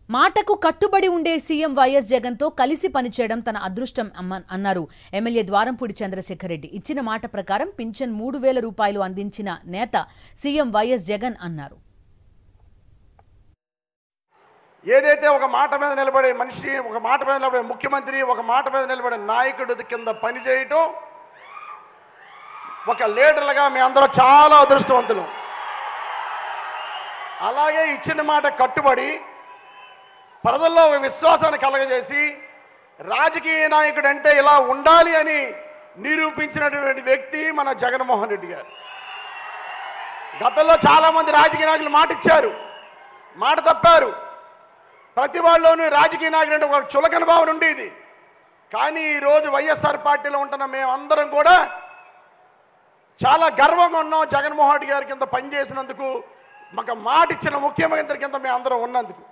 మాటకు కట్టుబడి ఉండే సీఎం వైఎస్ జగన్తో కలిసి పనిచేయడం తన అదృష్టం అమ్మ- అన్నారు ఎమ్మెల్యే ద్వారంపూడి చంద్రశేఖర్ రెడ్డి ఇచ్చిన మాట ప్రకారం పింఛన్ మూడు వేల రూపాయలు అందించిన నేత సీఎం వైఎస్ జగన్ అన్నారు ఏదైతే ఒక మాట మీద నిలబడే మనిషి ఒక మాట మీద నిలబడే ముఖ్యమంత్రి ఒక మాట మీద నిలబడే నాయకుడు కింద పని చేయటం ఒక లీడర్లుగా మీ అందరూ చాలా అదృష్టవంతులు అలాగే ఇచ్చిన మాట కట్టుబడి ప్రజల్లో ఒక విశ్వాసాన్ని కలగజేసి రాజకీయ నాయకుడు అంటే ఇలా ఉండాలి అని నిరూపించినటువంటి వ్యక్తి మన జగన్మోహన్ రెడ్డి గారు గతంలో చాలా మంది రాజకీయ నాయకులు మాట ఇచ్చారు మాట తప్పారు ప్రతి వాళ్ళలోనూ రాజకీయ నాయకుడు అంటే ఒక చులకన భావన ఉండేది కానీ ఈరోజు వైఎస్ఆర్ పార్టీలో ఉంటున్న మేమందరం కూడా చాలా గర్వంగా ఉన్నాం జగన్మోహన్ రెడ్డి గారి కింద పనిచేసినందుకు మాకు మాట ఇచ్చిన ముఖ్యమంత్రి కింద మేము అందరం ఉన్నందుకు